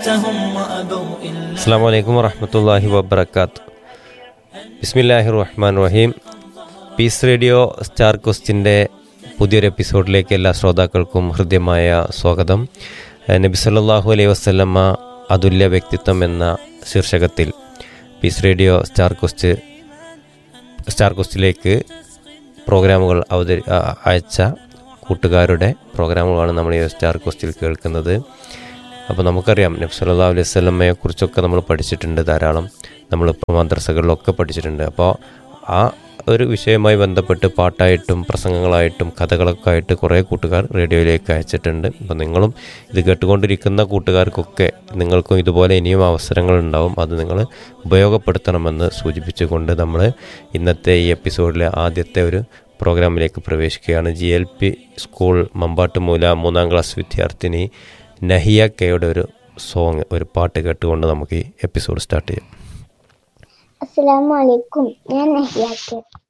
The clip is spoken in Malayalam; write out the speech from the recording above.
حياتهم وأبوا إلا അസ്സാം വലൈക്കും വറഹമത്തല്ലാഹി വബർക്കാത്ത് ബിസ്മില്ലാഹി റഹ്മാൻ റഹീം പീസ് റേഡിയോ സ്റ്റാർ ക്വസ്റ്റിൻ്റെ പുതിയൊരു എപ്പിസോഡിലേക്ക് എല്ലാ ശ്രോതാക്കൾക്കും ഹൃദ്യമായ സ്വാഗതം ഏഹ് നബി സല്ലല്ലാഹു അലൈഹി വസല്ലമ്മ അതുല്യ വ്യക്തിത്വം എന്ന ശീർഷകത്തിൽ peace radio star quest star ക്വസ്റ്റിലേക്ക് പ്രോഗ്രാമുകൾ അവതരി ആ, അയച്ച കൂട്ടുകാരുടെ പ്രോഗ്രാമുകളാണ് നമ്മൾ ഈ സ്റ്റാർ ക്വസ്റ്റിൽ കേൾക്കുന്നത് അപ്പോൾ നമുക്കറിയാം നബ്സല്ലാ അലൈഹി സ്വലമയെ കുറിച്ചൊക്കെ നമ്മൾ പഠിച്ചിട്ടുണ്ട് ധാരാളം നമ്മളിപ്പോൾ മദ്രസകളിലൊക്കെ പഠിച്ചിട്ടുണ്ട് അപ്പോൾ ആ ഒരു വിഷയവുമായി ബന്ധപ്പെട്ട് പാട്ടായിട്ടും പ്രസംഗങ്ങളായിട്ടും കഥകളൊക്കെ ആയിട്ട് കുറേ കൂട്ടുകാർ റേഡിയോയിലേക്ക് അയച്ചിട്ടുണ്ട് അപ്പോൾ നിങ്ങളും ഇത് കേട്ടുകൊണ്ടിരിക്കുന്ന കൂട്ടുകാർക്കൊക്കെ നിങ്ങൾക്കും ഇതുപോലെ ഇനിയും അവസരങ്ങൾ ഉണ്ടാവും അത് നിങ്ങൾ ഉപയോഗപ്പെടുത്തണമെന്ന് സൂചിപ്പിച്ചുകൊണ്ട് നമ്മൾ ഇന്നത്തെ ഈ എപ്പിസോഡിലെ ആദ്യത്തെ ഒരു പ്രോഗ്രാമിലേക്ക് പ്രവേശിക്കുകയാണ് G L P school Mambattumoola മൂന്നാം ക്ലാസ് വിദ്യാർത്ഥിനി നഹിയ കെയുടെ ഒരു സോങ് ഒരു പാട്ട് കേട്ടുകൊണ്ട് നമുക്ക് ഈ എപ്പിസോഡ് സ്റ്റാർട്ട് ചെയ്യാം അസ്സലാമു അലൈക്കും ഞാൻ നഹിയാക്ക്